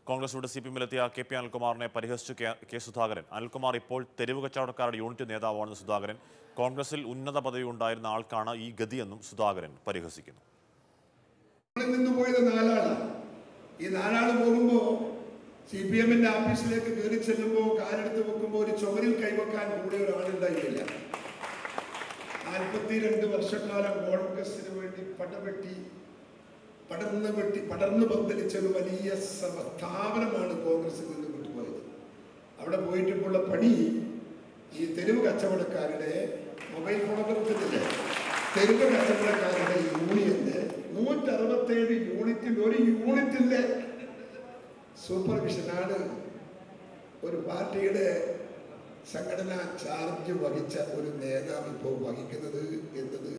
കോൺഗ്രസ് വിട്ട് C P എമ്മിലെത്തിയ K P അനിൽകുമാറിനെ പരിഹസിച്ചു കെ കെ സുധാകരൻ അനിൽകുമാർ ഇപ്പോൾ തെരുവ് കച്ചവടക്കാരുടെ യൂണിറ്റ് നേതാവാണെന്ന് സുധാകരൻ കോൺഗ്രസിൽ ഉന്നത പദവി ഉണ്ടായിരുന്ന ആൾക്കാണ് ഈ ഗതിയെന്നും സുധാകരൻ പരിഹസിക്കുന്നു ഇവിടെ നിന്ന് പോയത് നാലാളാണ് ഈ നാലാള് പോകുമ്പോ സി പി എമ്മിന്റെ ഓഫീസിലേക്ക് കയറി ചെല്ലുമ്പോൾ കാലെടുത്ത് വെക്കുമ്പോൾ ഒരു ചുമരിൽ കൈവെക്കാൻ കൂടെ ഒരാളുണ്ടായില്ല നാൽപ്പത്തിരണ്ട് വർഷക്കാലം കോൺഗ്രസിന് വേണ്ടി പടവെട്ടി പടർന്ന് വെട്ടി പടർന്നു പന്തലിച്ച ഒരു വലിയ സഭ- സ്ഥാപനമാണ് കോൺഗ്രസിൽ നിന്ന് വിട്ടുപോയത് അവിടെ പോയിട്ടുള്ള പണി ഈ തെരുവ് കച്ചവടക്കാരുടെ മൊബൈൽ ഫോണൊക്കെ കിട്ടുന്നില്ലേ തെരുവ് കച്ചവടക്കാരുടെ യൂണിയന് നൂറ്ററുപത്തേഴ് യൂണിറ്റിൽ ഒരു യൂണിറ്റിന്റെ സൂപ്പർവിഷനാണ് ഒരു പാർട്ടിയുടെ സംഘടനാ ചാർജ് വഹിച്ച ഒരു നേതാവ് ഇപ്പോൾ വഹിക്കുന്നത് എന്നത്